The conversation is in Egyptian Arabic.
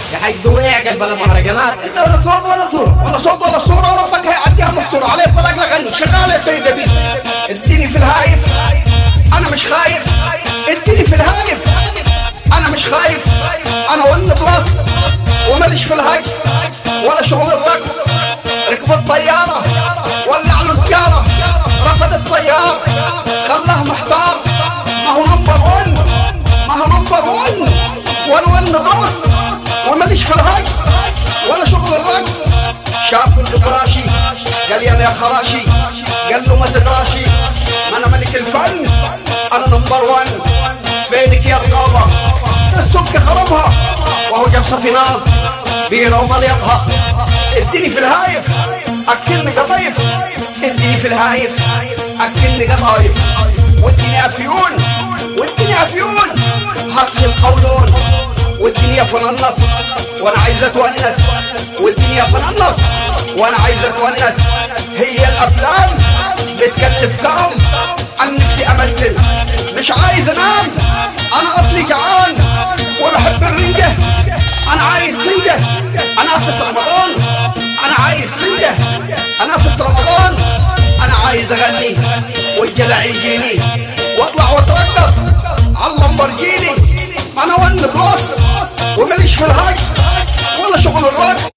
يا حاج وقع بلا مهرجانات انت ولا صوت ولا صورة ولا صوت ولا صورة وربك هيعديها مستورة عليه طلق لغني شغال يا سيدة بيه اديني في الهايف انا مش خايف اديني في الهايف انا مش خايف انا ون بلس وماليش في الهايس ولا شغل الرقص ركبت طيارة ولع له سيارة رفض الطيار خلاه محتار ما هو نمبر ون ما هو نمبر ون وانا ون بلس وماليش في الهايس ولا شغل الرقص شاف الفراشي قال يا يا خراشي قال له ما تدراشي ما انا ملك الفن انا نمبر ون فينك يا رقابة السمك خربها وهو جلسة في ناس بيرة ومليطها اديني في الهايف اكلني قطايف اديني في الهايف اكلني قطايف واديني افيون واديني افيون هات لي القولون والدنيا فننص وانا عايز اتونس والدنيا فننص وانا عايز اتونس هي الافلام بتكلف كام عن نفسي امثل مش عايز انام انا اصلي جعان وبحب الرنجة انا عايز سنجة انافس رمضان انا عايز سنجة انافس رمضان انا عايز اغني والجدع يجيني واطلع واترقص على اللمبرجيني انا ون بلس ومليش في الهاجس ولا شغل الرقص